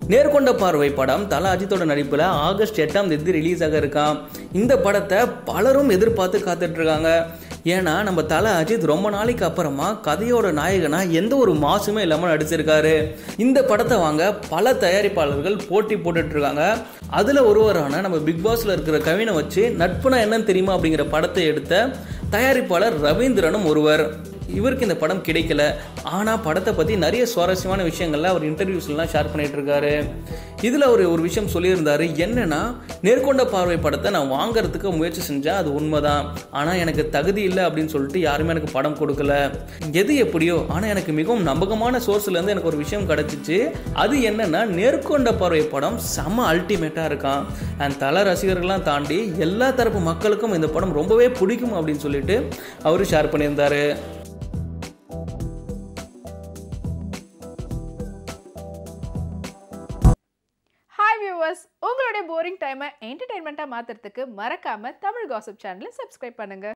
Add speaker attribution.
Speaker 1: நேர்கொண்ட பார்வை படம் தல அஜித்தோட நடிப்பில் ஆகஸ்ட் எட்டாம் தேதி ரிலீஸ் ஆக இருக்கான் இந்த படத்தை பலரும் எதிர்பார்த்து காத்துட்டு இருக்காங்க ஏன்னா நம்ம தல அஜித் ரொம்ப நாளைக்கு அப்புறமா கதையோட நாயகனா எந்த ஒரு மாசுமே இல்லாமல் நடிச்சிருக்காரு இந்த படத்தை வாங்க பல தயாரிப்பாளர்கள் போட்டி போட்டுட்டு இருக்காங்க அதில் ஒருவரான நம்ம பிக் பாஸ்ல இருக்கிற கவினை வச்சு நட்புனா என்னன்னு தெரியுமா அப்படிங்கிற படத்தை எடுத்த தயாரிப்பாளர் ரவீந்திரனும் ஒருவர் இவருக்கு இந்த படம் கிடைக்கல ஆனால் படத்தை பற்றி நிறைய சுவாரஸ்யமான விஷயங்கள்ல அவர் இன்டர்வியூஸ்லாம் ஷேர் பண்ணிட்டு இருக்காரு இதில் அவர் ஒரு விஷயம் சொல்லியிருந்தாரு என்னன்னா நேர்கொண்ட பார்வை படத்தை நான் வாங்குறதுக்கு முயற்சி செஞ்சேன் அது உண்மைதான் ஆனால் எனக்கு தகுதி இல்லை அப்படின்னு சொல்லிட்டு யாருமே எனக்கு படம் கொடுக்கல எது எப்படியோ ஆனால் எனக்கு மிகவும் நம்பகமான சோர்ஸ்லேருந்து எனக்கு ஒரு விஷயம் கிடச்சிச்சு அது என்னன்னா நேர்கொண்ட பார்வை படம் செம அல்டிமேட்டாக இருக்கான் அண்ட் தல ரசிகர்கள்லாம் தாண்டி எல்லா தரப்பு மக்களுக்கும் இந்த படம் ரொம்பவே பிடிக்கும் அப்படின்னு சொல்லிட்டு அவர் ஷேர் பண்ணியிருந்தாரு
Speaker 2: ஹாய் வியூவர்ஸ் உங்களுடைய போரிங் டைமை என்டர்டைன்மெண்ட்டாக மாற்றுறதுக்கு மறக்காமல் தமிழ் காசிப் சேனலை சப்ஸ்கிரைப் பண்ணுங்கள்